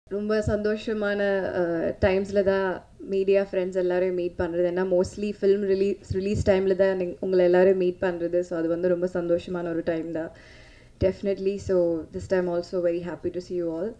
ரொம்ப சந்தோஷமான டைம்ஸில் தான் மீடியா ஃப்ரெண்ட்ஸ் எல்லாரையும் மீட் பண்ணுறது ஏன்னா மோஸ்ட்லி ஃபிலிம் ரிலீஸ் ரிலீஸ் டைமில் தான் நீங்க- உங்களை எல்லாரையும் மீட் பண்ணுறது ஸோ அது வந்து ரொம்ப சந்தோஷமான ஒரு டைம் தான் definitely so this time also very happy to see you all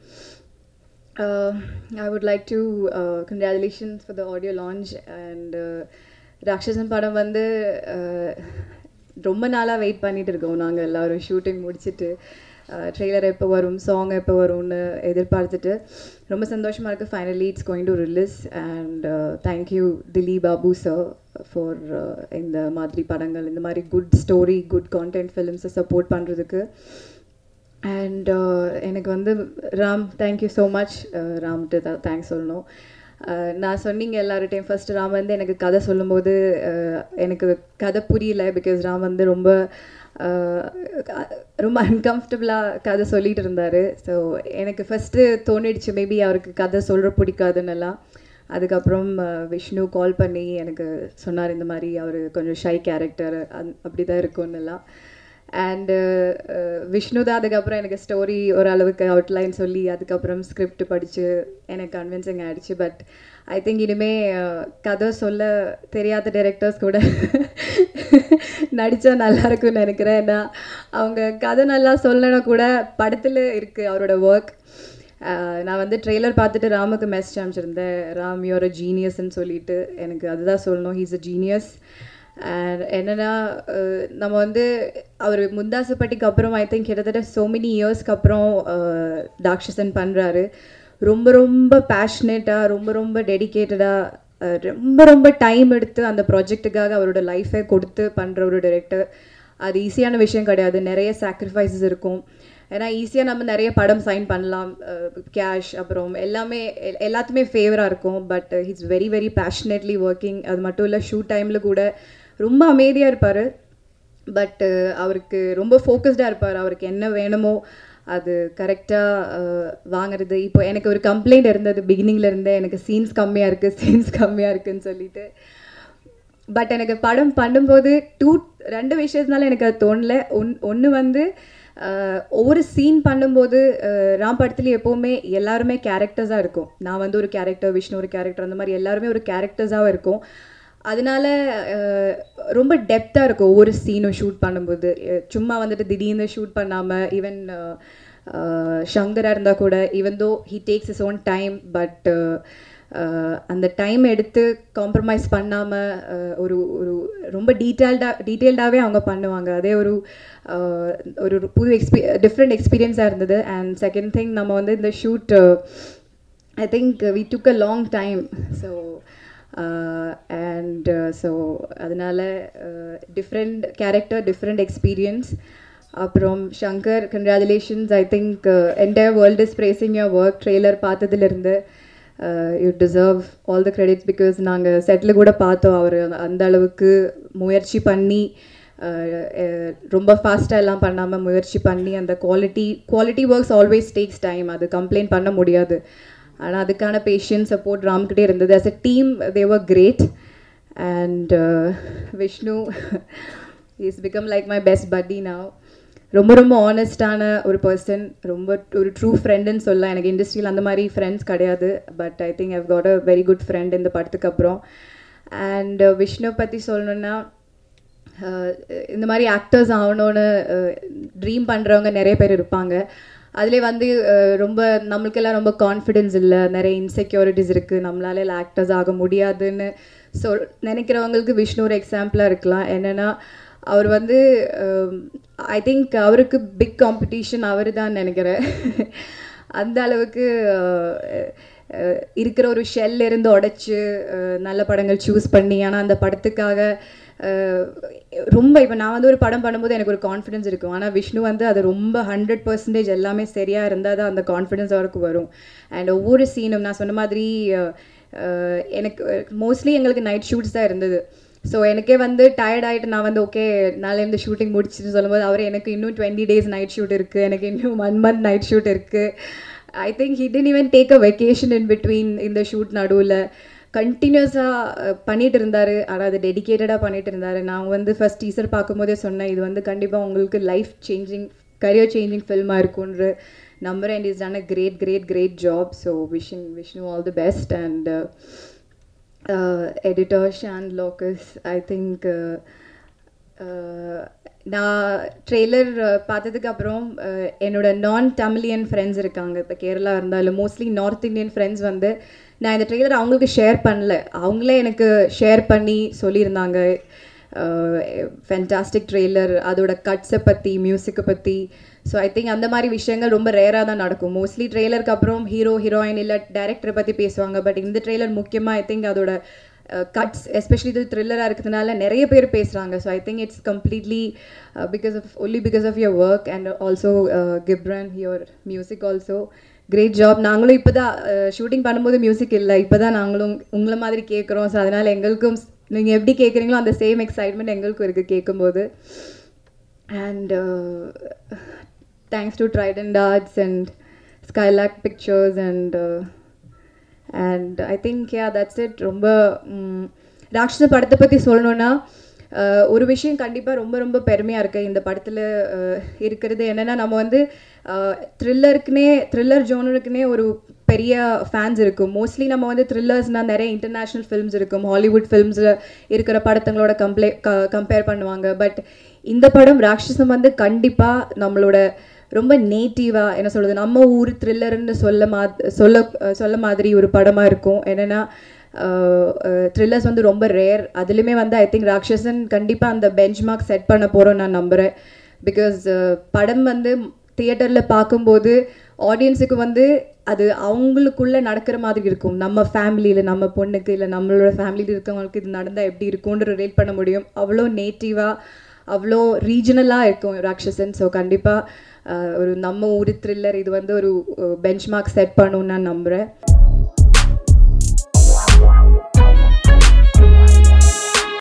uh, I would like to uh, congratulations for the audio launch and uh, Ratsasan படம் வந்து uh, ரொம்ப நாளாக வெயிட் பண்ணிட்டு இருக்கோம் நாங்கள் எல்லாரும் ஷூட்டிங் முடிச்சுட்டு ட்ரெய்லர் எப்போ வரும் சாங் எப்போ வரும்னு எதிர்பார்த்துட்டு ரொம்ப சந்தோஷமாக இருக்குது finally it's going to release and thank you Dilip Babu sir for இந்த மாதிரி படங்கள் இந்த மாதிரி குட் ஸ்டோரி குட் கான்டென்ட் ஃபிலிம்ஸை சப்போர்ட் பண்ணுறதுக்கு அண்ட் எனக்கு வந்து ராம் தேங்க்யூ ஸோ மச் ராம்கிட்ட தான் தேங்க்ஸ் சொல்லணும் Uh, நான் சொன்னீங்க எல்லார்ட்டையும் ஃபர்ஸ்ட் ராம் வந்து எனக்கு கதை சொல்லும்போது uh, எனக்கு கதை புரியல பிகாஸ் ராம் வந்து ரொம்ப uh, ரொம்ப அன்கம்ஃபர்டபுளாக கதை சொல்லிட்டு இருந்தார் ஸோ எனக்கு ஃபஸ்ட்டு தோணிடுச்சு மேபி அவருக்கு கதை சொல்கிற பிடிக்காதுன்னெல்லாம் அதுக்கப்புறம் அஹ், விஷ்ணு கால் பண்ணி எனக்கு சொன்னார் இந்த மாதிரி அவர் கொஞ்சம் ஷை கேரக்டர் அந் அப்படி தான் இருக்கும்னுலாம் அண்டு விஷ்ணு தான் அதுக்கப்புறம் எனக்கு ஸ்டோரி ஓரளவுக்கு அவுட்லைன் சொல்லி அதுக்கப்புறம் ஸ்கிரிப்ட் படித்து எனக்கு கன்வின்சிங் ஆயிடுச்சு பட் ஐ திங்க் இனிமே அஹ், கதை சொல்ல தெரியாத டைரக்டர்ஸ் கூட நடித்தா நல்லா இருக்கும்னு நினைக்கிறேன் ஏன்னா அவங்க கதை நல்லா சொல்லணும் கூட படத்தில் இருக்குது அவரோட ஒர்க் நான் வந்து ட்ரெய்லர் பார்த்துட்டு ராமுக்கு மெசேஜ் அனுப்பிச்சிருந்தேன் ராம் யோர் அ ஜீனியஸ்ன்னு சொல்லிட்டு எனக்கு அதுதான் சொல்லணும் ஹீஸ் அ ஜீனியஸ் அண்ட் என்னென்னா நம்ம வந்து அவர் முந்தாசப்பட்டிக்கு அப்புறம் ஐ திங்க் கிட்டத்தட்ட so many இயர்ஸ்க்கு அப்புறம் அஹ், தாக்ஷசன் பண்ணுறாரு ரொம்ப ரொம்ப பேஷனேட்டாக ரொம்ப ரொம்ப டெடிக்கேட்டடாக ரொம்ப ரொம்ப டைம் எடுத்து அந்த ப்ராஜெக்ட்டுக்காக அவரோட லைஃபை கொடுத்து பண்ணுற ஒரு டைரக்டர் அது ஈஸியான விஷயம் கிடையாது நிறைய சாக்ரிஃபைசஸ் இருக்கும் ஏன்னா ஈஸியாக நம்ம நிறைய படம் சைன் பண்ணலாம் கேஷ் அப்புறம் எல்லாமே எல்- எல்லாத்துமே ஃபேவராக இருக்கும் but he's very very passionately working அது மட்டும் இல்லை ஷூட் டைமில் கூட ரொம்ப அமைதியாக இருப்பார் பட் அவருக்கு ரொம்ப ஃபோக்கஸ்டாக இருப்பார் அவருக்கு என்ன வேணுமோ அது கரெக்டாக வாங்குறது இப்போ எனக்கு ஒரு கம்ப்ளைண்ட் இருந்தது beginningல இருந்தே எனக்கு சீன்ஸ் கம்மியாக இருக்குது சீன்ஸ் கம்மியாக இருக்குன்னு சொல்லிட்டு பட் எனக்கு படம் பண்ணும்போது டூ ரெண்டு விஷயத்தினால எனக்கு அது தோணல ஒன் ஒன்று வந்து அஹ், ஒவ்வொரு சீன் பண்ணும்போது அஹ், ராம் படத்துல எப்போவுமே எல்லாருமே கேரக்டர்ஸாக இருக்கும் நான் வந்து ஒரு கேரக்டர் விஷ்ணு ஒரு கேரக்டர் அந்த மாதிரி எல்லாருமே ஒரு கேரக்டர்ஸாக இருக்கும் அதனால அஹ், ரொம்ப டெப்த்தாக இருக்கும் ஒவ்வொரு சீனும் ஷூட் பண்ணும்போது அஹ், சும்மா வந்துட்டு திடீர்னு ஷூட் பண்ணாமல் ஈவன் ஷங்கராக இருந்தால் கூட even though he takes his own time but அந்த டைம் எடுத்து காம்ப்ரமைஸ் பண்ணாமல் ஒரு ஒரு ரொம்ப டீட்டெயில்டாக டீட்டெயில்டாகவே அவங்க பண்ணுவாங்க அதே ஒரு அஹ், ஒரு ஒரு புது எக்ஸ்பீ டிஃப்ரெண்ட் எக்ஸ்பீரியன்ஸாக இருந்தது அண்ட் செகண்ட் திங் நம்ம வந்து இந்த shoot I think we took a long time so and so அதனால டிஃப்ரெண்ட் கேரக்டர் டிஃப்ரெண்ட் எக்ஸ்பீரியன்ஸ் அப்புறம் Shankar congratulations I think entire world is praising your work trailer பார்த்ததுலேருந்து you deserve all the credits because நாங்கள் செட்டில் கூட பார்த்தோம் அவர் அந்த அளவுக்கு முயற்சி பண்ணி அஹ், அஹ், ரொம்ப ஃபாஸ்ட்டாக எல்லாம் பண்ணாமல் முயற்சி பண்ணி அந்த quality quality works always takes time அது கம்ப்ளைண்ட் பண்ண முடியாது ஆனால் அதுக்கான பேஷன்ஸ் சப்போர்ட் ராம்கிட்டே இருந்தது as a team they were great and Vishnu is become like my best buddy now ரொம்ப ரொம்ப ஆனஸ்டான ஒரு பர்சன் ரொம்ப ஒரு ட்ரூ ஃப்ரெண்டுன்னு சொல்லலாம் எனக்கு இண்டஸ்ட்ரியில் அந்த மாதிரி ஃப்ரெண்ட்ஸ் கிடையாது but I think I've got a very good friend இந்த படத்துக்கு அப்புறம் அண்ட் விஷ்ணு பற்றி சொல்லணுன்னா அஹ் இந்த மாதிரி ஆக்டர்ஸ் ஆகணும்னு ட்ரீம் பண்ணுறவங்க நிறைய பேர் இருப்பாங்க அதிலே வந்து அஹ் ரொம்ப நம்மளுக்கெல்லாம் ரொம்ப கான்ஃபிடென்ஸ் இல்லை நிறைய இன்செக்யூரிட்டிஸ் இருக்குது நம்மளால இல்லை ஆக்டர்ஸ் ஆக முடியாதுன்னு ஸோ நினைக்கிறவங்களுக்கு விஷ்ணு ஒரு எக்ஸாம்பிளாக இருக்கலாம் என்னென்னா அவர் வந்து ஐ திங்க் அவருக்கு பிக் காம்படிஷன் அவர் தான் நினைக்கிறேன் அந்த அளவுக்கு அஹ், அஹ், இருக்கிற ஒரு ஷெல் இருந்து உடைச்சு அஹ், நல்ல படங்கள் சூஸ் பண்ணி ஆனால் அந்த படத்துக்காக அஹ், ரொம்ப இப்போ நான் வந்து ஒரு படம் பண்ணும்போது எனக்கு ஒரு கான்ஃபிடன்ஸ் இருக்கும் ஆனால் விஷ்ணு வந்து அது ரொம்ப ஹண்ட்ரட் பர்சன்டேஜ் எல்லாமே சரியாக இருந்தால் தான் அந்த கான்ஃபிடன்ஸ் அவருக்கு வரும் அண்ட் ஒவ்வொரு சீனும் நான் சொன்ன மாதிரி அஹ், அஹ், எனக்கு மோஸ்ட்லி எங்களுக்கு நைட் ஷூட்ஸ் தான் இருந்தது ஸோ எனக்கே வந்து டயர்ட் ஆகிட்டு நான் வந்து ஓகே நாளையிலேருந்து ஷூட்டிங் முடிச்சுட்டு சொல்லும்போது அவர் எனக்கு இன்னும் டுவெண்ட்டி டேஸ் நைட் ஷூட் இருக்குது எனக்கு இன்னும் ஒன் மந்த் நைட் ஷூட் இருக்குது I think he didn't even take a vacation in between இந்த ஷூட் நடுவில் கண்டினியூஸாக பண்ணிட்டு இருந்தார் ஆனால் அது டெடிக்கேட்டடாக பண்ணிட்டு இருந்தார் நான் வந்து ஃபர்ஸ்ட் டீசர் பார்க்கும்போதே சொன்னேன் இது வந்து கண்டிப்பாக உங்களுக்கு லைஃப் சேஞ்சிங் கரியர் சேஞ்சிங் ஃபில்மாக இருக்கும்ன்ற நம்புறேன் and is done a great great great job so wishing Vishnu all the best and editor San Lokesh I think நான் ட்ரெய்லர் பார்த்ததுக்கு அப்புறம் என்னோட நான் தமிழியன் ஃப்ரெண்ட்ஸ் இருக்காங்க இப்போ கேரளா இருந்தாலும் மோஸ்ட்லி நார்த் இந்தியன் ஃப்ரெண்ட்ஸ் வந்து நான் இந்த ட்ரெய்லர் அவங்களுக்கு ஷேர் பண்ணல அவங்களே எனக்கு ஷேர் பண்ணி சொல்லியிருந்தாங்க ஃபென்டாஸ்டிக் ட்ரெய்லர் அதோட கட்ஸை பற்றி மியூசிக்கை பற்றி ஸோ ஐ திங்க் அந்த மாதிரி விஷயங்கள் ரொம்ப ரேராக தான் நடக்கும் மோஸ்ட்லி ட்ரெய்லருக்கு அப்புறம் ஹீரோ ஹீரோயின் இல்லை டேரக்டரை பற்றி பேசுவாங்க பட் இந்த ட்ரெய்லர் முக்கியமாக ஐ திங்க் அதோட கட்ஸ் எஸ்பெஷலி இது த்ரில்லராக இருக்கிறதுனால நிறைய பேர் பேசுகிறாங்க so I think it's completely because of only because of your work and also Ghibran your music also great job நாங்களும் இப்போ தான் ஷூட்டிங் பண்ணும்போது மியூசிக் இல்லை இப்போ தான் நாங்களும் உங்களை மாதிரி கேட்குறோம் ஸோ அதனால் எங்களுக்கும் நீங்கள் எப்படி கேட்குறீங்களோ அந்த சேம் எக்ஸைட்மெண்ட் எங்களுக்கும் இருக்குது கேட்கும்போது and thanks to Trident arts and Skylark pictures and and I think ya that's it ரொம்ப ராட்சச படத்தை பற்றி சொல்லணுன்னா ஒரு விஷயம் கண்டிப்பாக ரொம்ப ரொம்ப பெருமையாக இருக்குது இந்த படத்தில் இருக்கிறது என்னென்னா நம்ம வந்து த்ரில்லருக்குனே த்ரில்லர் ஜோனருக்குனே ஒரு பெரிய ஃபேன்ஸ் இருக்கும் மோஸ்ட்லி நம்ம வந்து த்ரில்லர்ஸ்னால் நிறைய இன்டர்நேஷ்னல் ஃபிலிம்ஸ் இருக்கும் ஹாலிவுட் ஃபிலிம்ஸில் இருக்கிற படத்துங்களோட கம்ப்ளே க கம்பேர் பண்ணுவாங்க பட் இந்த படம் ராட்சசம் வந்து கண்டிப்பாக நம்மளோட ரொம்ப நேட்டிவாக என்ன சொல்கிறது நம்ம ஊர் த்ரில்லர்னு சொல்ல மா சொல்ல சொல்ல மாதிரி ஒரு படமாக இருக்கும் என்னென்னா த்ரில்லர்ஸ் வந்து ரொம்ப ரேர் அதுலேயுமே வந்து ஐ திங்க் ராட்சசன் கண்டிப்பாக அந்த பெஞ்ச் மார்க் செட் பண்ண போகிறோம் நான் நம்புகிறேன் பிகாஸ் படம் வந்து தியேட்டரில் பார்க்கும்போது ஆடியன்ஸுக்கு வந்து அது அவங்களுக்குள்ளே நடக்கிற மாதிரி இருக்கும் நம்ம ஃபேமிலியில் நம்ம பொண்ணுக்கு இல்லை நம்மளோட ஃபேமிலியில் இருக்கவங்களுக்கு இது நடந்தால் எப்படி இருக்கும்னு ரிலேட் பண்ண முடியும் அவ்வளோ நேட்டிவாக அவ்வளோ ரீஜனலாக இருக்கும் ராட்சசன் ஸோ கண்டிப்பாக ஒரு நம்ம ஊர் த்ரில்லர் இது வந்து ஒரு பெஞ்ச் மார்க் செட் பண்ணுன்னு நான் நம்புகிறேன்